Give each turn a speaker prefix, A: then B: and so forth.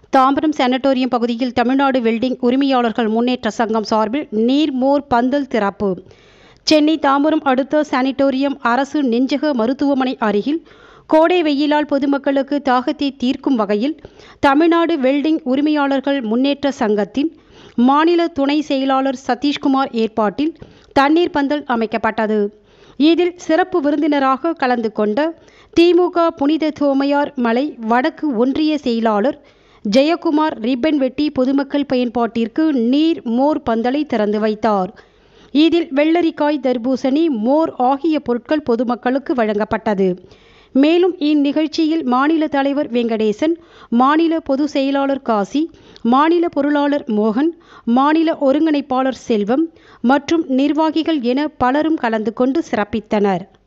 A: Tambaram sanatorium பகுதியில் Tamil Nadu welding உரிமையாளர்கள் முன்னேற்ற சங்கம் சார்பில் நீர்மோர் பந்தல் திறப்பு சென்னை தாம்பரம் அடுத்த சானிட்டோரியம் அரசு நெஞ்சக மருத்துவமனை அருகில் கோடை வெயிலால் பொதுமக்களுக்கு தாகத்தை தீர்க்கும் வகையில் தமிழ்நாடு வெல்டிங் உரிமையாளர்கள் முன்னேற்ற சங்கத்தின் மாநில துணை செயலாளர் சதீஷ்குமார் ஏற்பாட்டில் தண்ணீர் பந்தல் அமைக்கப்பட்டது இதில் சிறப்பு விருந்தினராக கலந்து கொண்ட திமுக புனித தோமையார் மலை வடக்கு ஒன்றிய செயலாளர் ஜெயக்குமார் ரிப்பன் வெட்டி பொதுமக்கள் பயன்பாட்டிற்கு நீர் மோர் பந்தலை திறந்து வைத்தார் இதில் வெள்ளரிக்காய் தர்பூசணி மோர் ஆகிய பொருட்கள் பொதுமக்களுக்கு வழங்கப்பட்டது மேலும் இந்நிகழ்ச்சியில் மாநில தலைவர் வெங்கடேசன் மாநில பொதுச் செயலாளர் காசி மாநில பொருளாளர் மோகன் மாநில ஒருங்கிணைப்பாளர் செல்வம் மற்றும் நிர்வாகிகள் என பலரும் கலந்து கொண்டு சிறப்பித்தனர்